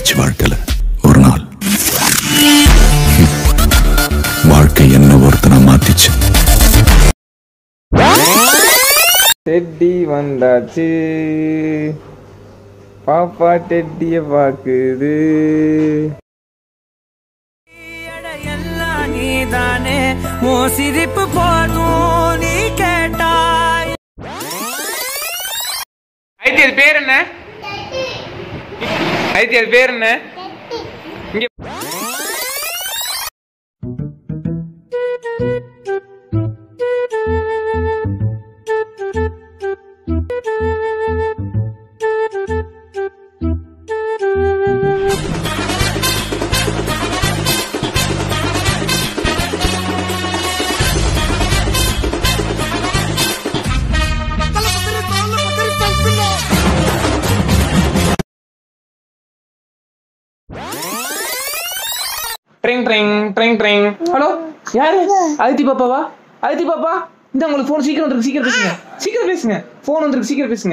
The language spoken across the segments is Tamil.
நடந்துச்சு வாழ்க்கையில ஒரு நாள் வாழ்க்கை என்ன ஒருத்தனை மாத்திச்சு டெட்டி வந்தாச்சு பாப்பா டெட்டிய பாக்குது எல்லாம் நீதானே ஓ சிரிப்பு போதும் நீ கேட்டாய் ஐத்தி அது பேர் என்ன ஐத்தி அது பேர் என்ன இங்க ட்ரிங் ட்ரிங் ட்ரிங் ட்ரிங் ஹலோ யாரு அதித்தி பாப்பாவா அதித்தி பாப்பா இந்த உங்களுக்கு ஃபோன் சீக்கிரம் வந்துருக்கு சீக்கிரம் பேசுங்க சீக்கிரம் பேசுங்க ஃபோன் வந்துருக்கு சீக்கிரம் பேசுங்க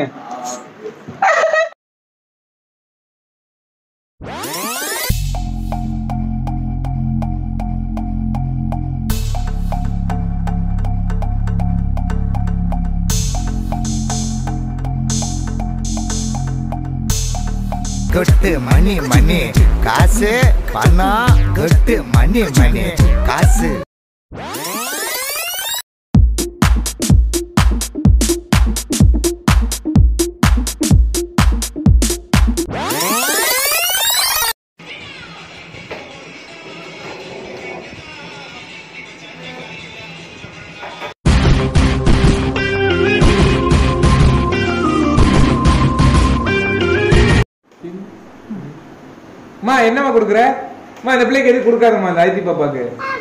கொட்டு மணி மணி காசு பணம் கொட்டு மணி மணி காசு அம்மா என்னம்மா கொடுக்குற அம்மா இந்த பிள்ளைக்கு எதுவும் கொடுக்காதம்மா இந்த ஐத்தி பாப்பாக்கு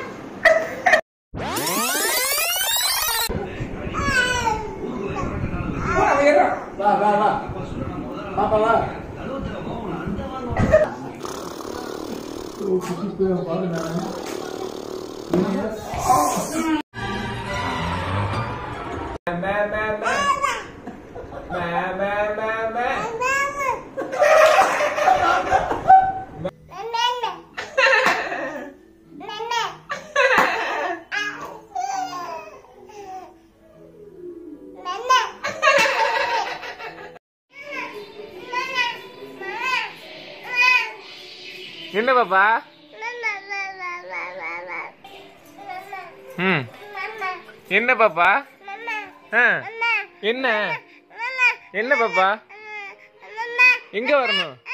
என்ன பாப்பா ம் என்ன பாப்பா ஆ, என்ன என்ன பாப்பா எங்க வரணும்